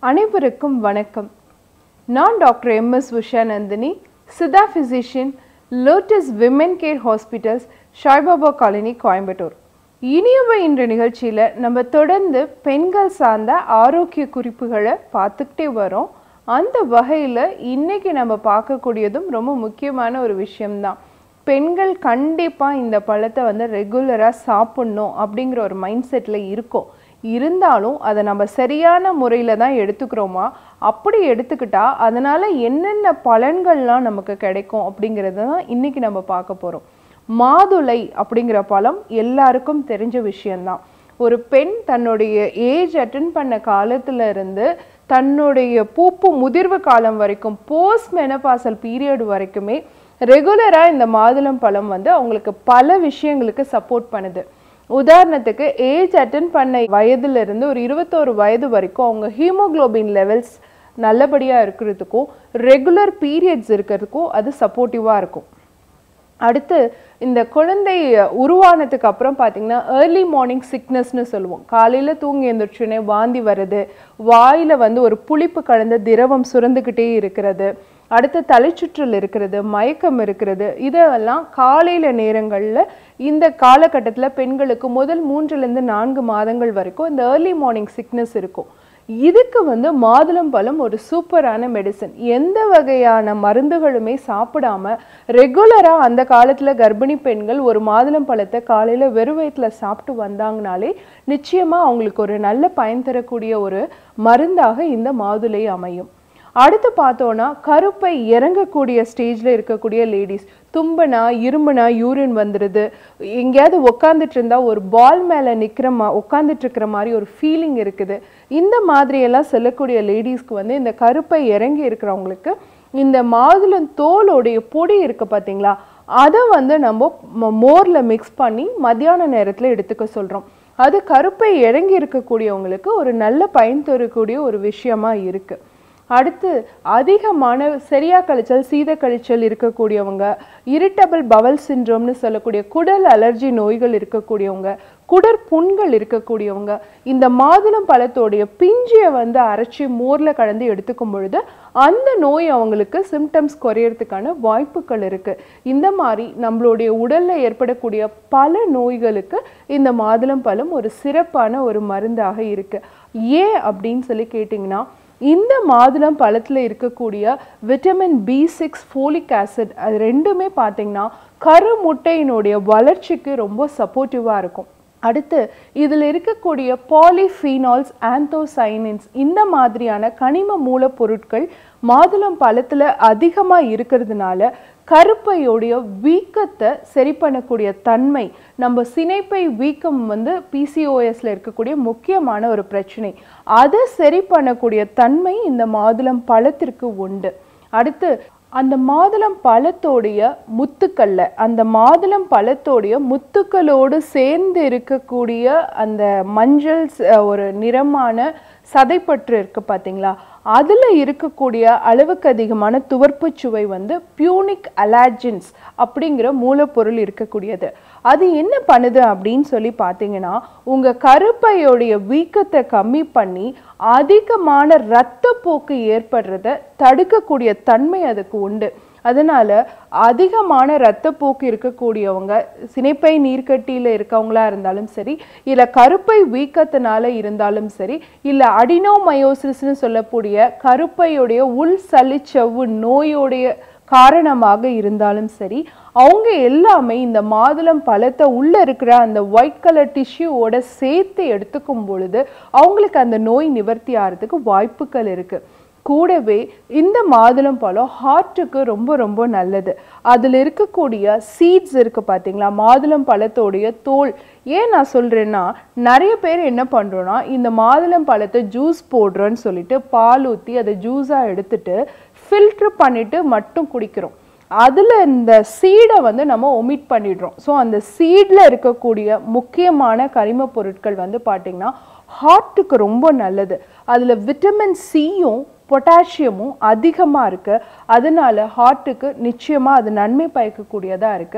அனைவருக்கும் வணக்கம் நான் doctor M S Usha Nandini Siddha physician Lotus Women Care Hospitals Saibaba colony Coimbatore இனியவை என்ற நிகழ்ச்சியில் நம்ம தொடர்ந்து பெண்கள் சார்ந்த ஆரோக்கிய குறிப்புகளை பார்த்துக்கிட்டே வரோம் அந்த வகையில் இன்னைக்கு நம்ம பார்க்கக்கூடியதும் ரொம்ப முக்கியமான ஒரு விஷயம்தான் பெண்கள் கண்டிப்பாக இந்த பழத்தை வந்து ரெகுலராக சாப்பிட்ணும் அப்படிங்கிற ஒரு மைண்ட் செட்டில் இருக்கும் இருந்தாலும் அதை நம்ம சரியான முறையில் தான் எடுத்துக்கிறோமா அப்படி எடுத்துக்கிட்டா அதனால் என்னென்ன பலன்கள்லாம் நமக்கு கிடைக்கும் அப்படிங்கிறத தான் இன்றைக்கி நம்ம பார்க்க போகிறோம் மாதுளை அப்படிங்கிற பழம் எல்லாருக்கும் தெரிஞ்ச விஷயம்தான் ஒரு பெண் தன்னுடைய ஏஜ் அட்டன் பண்ண காலத்துல இருந்து தன்னுடைய பூப்பு முதிர்வு காலம் வரைக்கும் போஸ்ட் மெனபாசல் பீரியட் வரைக்குமே ரெகுலராக இந்த மாதுளம் பழம் வந்து அவங்களுக்கு பல விஷயங்களுக்கு சப்போர்ட் பண்ணுது உதாரணத்துக்கு ஏஜ் அட்டன் பண்ண வயதுல இருந்து ஒரு இருபத்தோரு வயது வரைக்கும் அவங்க ஹீமோகுளோபின் லெவல்ஸ் நல்லபடியாக இருக்கிறதுக்கும் ரெகுலர் பீரியட்ஸ் இருக்கிறதுக்கும் அது சப்போர்ட்டிவாக இருக்கும் அடுத்து இந்த குழந்தை உருவானதுக்கு அப்புறம் பார்த்தீங்கன்னா ஏர்லி மார்னிங் சிக்னஸ்னு சொல்லுவோம் காலையில் தூங்கி எழுந்திரிச்சுனே வாந்தி வருது வாயில் வந்து ஒரு புளிப்பு கலந்த திரவம் சுரந்துக்கிட்டே இருக்கிறது அடுத்து தலைச்சுற்றல் இருக்கிறது மயக்கம் இருக்கிறது இதெல்லாம் காலையில் நேரங்களில் இந்த காலகட்டத்தில் பெண்களுக்கு முதல் மூன்றுலேருந்து நான்கு மாதங்கள் வரைக்கும் இந்த ஏர்லி மார்னிங் சிக்னஸ் இருக்கும் இதுக்கு வந்து மாதுளம் பழம் ஒரு சூப்பரான மெடிசன் எந்த வகையான மருந்துகளுமே சாப்பிடாம ரெகுலராக அந்த காலத்தில் கர்ப்பிணி பெண்கள் ஒரு மாதுளம் பழத்தை காலையில் வெறும் வயிற்றுல சாப்பிட்டு வந்தாங்கனாலே நிச்சயமாக அவங்களுக்கு ஒரு நல்ல பயன் தரக்கூடிய ஒரு மருந்தாக இந்த மாதுளை அமையும் அடுத்து பார்த்தோன்னா கருப்பை இறங்கக்கூடிய ஸ்டேஜில் இருக்கக்கூடிய லேடிஸ் தும்பனா இருமுனா யூரின் வந்துடுது எங்கேயாவது உட்காந்துட்டு இருந்தா ஒரு பால் மேலே நிற்கிற மா உட்காந்துட்டு இருக்கிற மாதிரி ஒரு ஃபீலிங் இருக்குது இந்த மாதிரியெல்லாம் செல்லக்கூடிய லேடிஸ்க்கு வந்து இந்த கருப்பை இறங்கி இருக்கிறவங்களுக்கு இந்த மாதுளம் தோலோடைய பொடி இருக்கு பார்த்தீங்களா அதை வந்து நம்ம மோரில் மிக்ஸ் பண்ணி மத்தியான நேரத்தில் எடுத்துக்க சொல்கிறோம் அது கருப்பை இறங்கி இருக்கக்கூடியவங்களுக்கு ஒரு நல்ல பயன் தரக்கூடிய ஒரு விஷயமா இருக்குது அடுத்து அதிகமான சரியா கழிச்சல் சீத கழிச்சல் இருக்கக்கூடியவங்க இரிட்டபிள் பவல் சின்ரோம்னு சொல்லக்கூடிய குடல் அலர்ஜி நோய்கள் இருக்கக்கூடியவங்க குடற்புண்கள் இருக்கக்கூடியவங்க இந்த மாதுளம் பழத்தோடைய பிஞ்சியை வந்து அரைச்சி மோரில் கலந்து எடுத்துக்கும் பொழுது அந்த நோய் அவங்களுக்கு சிம்டம்ஸ் குறையறதுக்கான வாய்ப்புகள் இருக்கு இந்த மாதிரி நம்மளுடைய உடல்ல ஏற்படக்கூடிய பல நோய்களுக்கு இந்த மாதுளம் பழம் ஒரு சிறப்பான ஒரு மருந்தாக இருக்கு ஏன் அப்படின்னு சொல்லி கேட்டிங்கன்னா இந்த மாதுளம் பழத்தில் இருக்கக்கூடிய vitamin B six folic acid அது ரெண்டுமே பார்த்தீங்கன்னா கருமுட்டையினுடைய வளர்ச்சிக்கு ரொம்ப சப்போர்ட்டிவாக இருக்கும் அடுத்து இதில் இருக்கக்கூடிய பாலிஃபீனால்ஸ் ஆந்தோசைனின்ஸ் இந்த மாதிரியான கனிம மூலப்பொருட்கள் மாதுளம் பழத்தில் அதிகமாக இருக்கிறதுனால கருப்பையோடைய வீக்கத்தை சரி பண்ணக்கூடிய தன்மை நம்ம சினைப்பை வீக்கம் வந்து பிசிஓஎஸ்ல இருக்கக்கூடிய முக்கியமான ஒரு பிரச்சனை அதை சரி பண்ணக்கூடிய தன்மை இந்த மாதுளம் பழத்திற்கு உண்டு அடுத்து அந்த மாதுளம் பழத்தோடைய முத்துக்கல்ல அந்த மாதுளம் பழத்தோடைய முத்துக்களோடு சேர்ந்து இருக்கக்கூடிய அந்த மஞ்சள் ஒரு நிறமான சதைப்பற்று இருக்கு பார்த்தீங்களா அதில் இருக்கக்கூடிய அளவுக்கு அதிகமான துவர்ப்பு சுவை வந்து பியூனிக் அலாஜின்ஸ் அப்படிங்கிற மூலப்பொருள் இருக்கக்கூடியது அது என்ன பண்ணுது அப்படின்னு சொல்லி பார்த்தீங்கன்னா உங்கள் கருப்பையோடைய வீக்கத்தை கம்மி பண்ணி அதிகமான இரத்தப்போக்கு ஏற்படுறத தடுக்கக்கூடிய தன்மை அதுக்கு உண்டு அதனால அதிகமான இரத்தப்போக்கு இருக்கக்கூடியவங்க சினைப்பை நீர்க்கட்டியில் இருக்கவங்களா இருந்தாலும் சரி இல்லை கருப்பை வீக்கத்தினால இருந்தாலும் சரி இல்லை அடினோமயோசிஸ்னு சொல்லக்கூடிய கருப்பையுடைய உள் சளிச்சவ்வு நோயோடைய காரணமாக இருந்தாலும் சரி அவங்க எல்லாமே இந்த மாதுளம் பழத்தை உள்ள இருக்கிற அந்த ஒயிட் கலர் டிஷ்யூவோட சேர்த்து எடுத்துக்கும் பொழுது அவங்களுக்கு அந்த நோய் நிவர்த்தி ஆகிறதுக்கு வாய்ப்புகள் இருக்கு கூடவே இந்த மாதுளம் பழம் ஹார்ட்டுக்கு ரொம்ப ரொம்ப நல்லது அதில் இருக்கக்கூடிய சீட்ஸ் இருக்குது பார்த்தீங்களா மாதுளம் பழத்தோடைய தோல் ஏன் நான் சொல்கிறேன்னா நிறைய பேர் என்ன பண்ணுறோன்னா இந்த மாதுளம் பழத்தை ஜூஸ் போடுறோன்னு சொல்லிட்டு பால் ஊற்றி அதை ஜூஸாக எடுத்துட்டு ஃபில்ட்ரு பண்ணிவிட்டு மட்டும் குடிக்கிறோம் அதில் இந்த சீடை வந்து நம்ம ஒமிட் பண்ணிடுறோம் ஸோ அந்த சீடில் இருக்கக்கூடிய முக்கியமான கரிம பொருட்கள் வந்து பார்த்திங்கன்னா ஹார்ட்டுக்கு ரொம்ப நல்லது அதில் விட்டமின் சியும் பொட்டாசியமும் அதிகமாக இருக்குது அதனால ஹார்ட்டுக்கு நிச்சயமாக அது நன்மை பயக்கக்கூடியதாக இருக்குது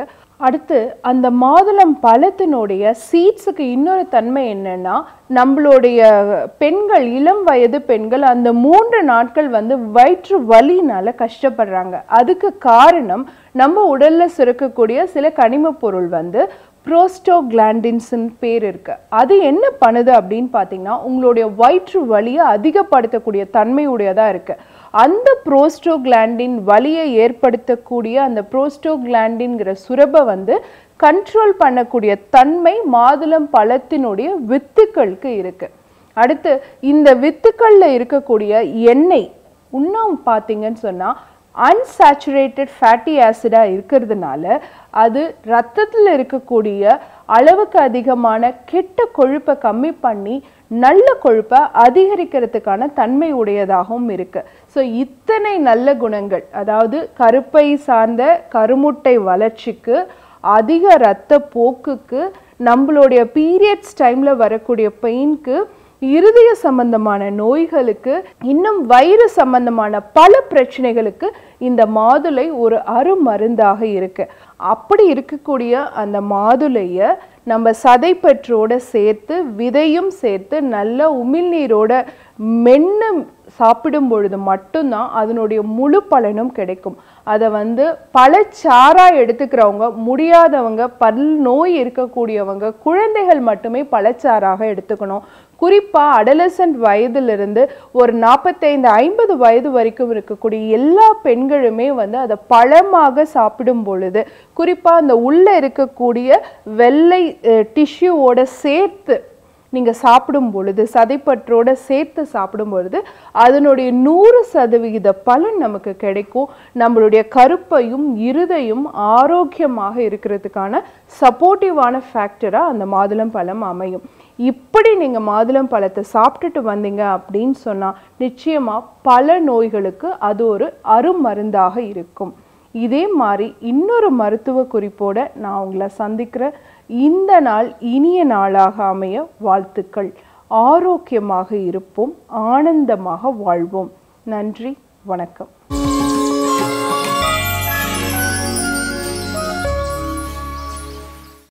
அடுத்து அந்த மாதுளம் பழத்தினுடைய சீட்ஸுக்கு இன்னொரு தன்மை என்னன்னா நம்மளுடைய பெண்கள் இளம் வயது பெண்கள் அந்த மூன்று நாட்கள் வந்து வயிற்று வலினால கஷ்டப்படுறாங்க அதுக்கு காரணம் நம்ம உடல்ல சுரக்கக்கூடிய சில கனிமப் பொருள் வந்து ப்ரோஸ்டோகிளாண்டின்ஸ்னு பேர் இருக்கு அது என்ன பண்ணுது அப்படின்னு பார்த்தீங்கன்னா உங்களுடைய வயிற்று வலியை அதிகப்படுத்தக்கூடிய தன்மை உடையதா இருக்கு அந்த ப்ரோஸ்டோகிளாண்டின் வலியை ஏற்படுத்தக்கூடிய அந்த ப்ரோஸ்டோகிளாண்டின்கிற சுரபை வந்து கண்ட்ரோல் பண்ணக்கூடிய தன்மை மாதுளம் பழத்தினுடைய வித்துக்களுக்கு இருக்கு அடுத்து இந்த வித்துக்கள்ல இருக்கக்கூடிய எண்ணெய் இன்னும் பார்த்தீங்கன்னு சொன்னா அன்சாச்சுரேட்டட் ஃபேட்டி ஆசிடாக இருக்கிறதுனால அது ரத்தத்தில் இருக்கக்கூடிய அளவுக்கு அதிகமான கெட்ட கொழுப்பை கம்மி பண்ணி நல்ல கொழுப்பை அதிகரிக்கிறதுக்கான தன்மை உடையதாகவும் இருக்கு ஸோ இத்தனை நல்ல குணங்கள் அதாவது கருப்பை சார்ந்த கருமுட்டை வளர்ச்சிக்கு அதிக இரத்த போக்குக்கு நம்மளுடைய பீரியட்ஸ் டைமில் வரக்கூடிய பெயின்க்கு இருதய சம்பந்தமான நோய்களுக்கு இன்னும் வயிறு சம்பந்தமான பல பிரச்சனைகளுக்கு இந்த மாதுளை ஒரு அருமருந்தாக இருக்கு அப்படி இருக்கக்கூடிய அந்த மாதுளையை நம்ம சதைப்பற்றோட சேர்த்து விதையும் சேர்த்து நல்ல உமிழ்நீரோட மென்று சாப்பிடும் பொழுது மட்டும்தான் அதனுடைய முழு பலனும் கிடைக்கும் அதை வந்து பழச்சாரா எடுத்துக்கிறவங்க முடியாதவங்க பல் நோய் இருக்கக்கூடியவங்க குழந்தைகள் மட்டுமே பழச்சாறாக எடுத்துக்கணும் குறிப்பா அடலசன்ட் வயதிலிருந்து ஒரு நாற்பத்தைந்து ஐம்பது வயது வரைக்கும் இருக்கக்கூடிய எல்லா பெண்களுமே வந்து அதை பழமாக சாப்பிடும் பொழுது குறிப்பா அந்த உள்ள இருக்கக்கூடிய வெள்ளை டிஷ்யூவோட சேர்த்து நீங்கள் சாப்பிடும் பொழுது சதைப்பற்றோட சேர்த்து சாப்பிடும் பொழுது அதனுடைய நூறு சதவிகித பலன் நமக்கு கிடைக்கும் நம்மளுடைய கருப்பையும் இருதையும் ஆரோக்கியமாக இருக்கிறதுக்கான சப்போர்ட்டிவான ஃபேக்டராக அந்த மாதுளம் பழம் அமையும் இப்படி நீங்கள் மாதுளம் பழத்தை சாப்பிட்டுட்டு வந்தீங்க அப்படின்னு சொன்னால் நிச்சயமாக பல நோய்களுக்கு அது ஒரு அருமருந்தாக இருக்கும் இதே மாதிரி இன்னொரு மருத்துவ குறிப்போட நான் உங்களை சந்திக்கிறேன் இந்த நாள் இனிய நாளாக அமைய வாழ்த்துக்கள் ஆரோக்கியமாக இருப்போம் ஆனந்தமாக வாழ்வோம் நன்றி வணக்கம்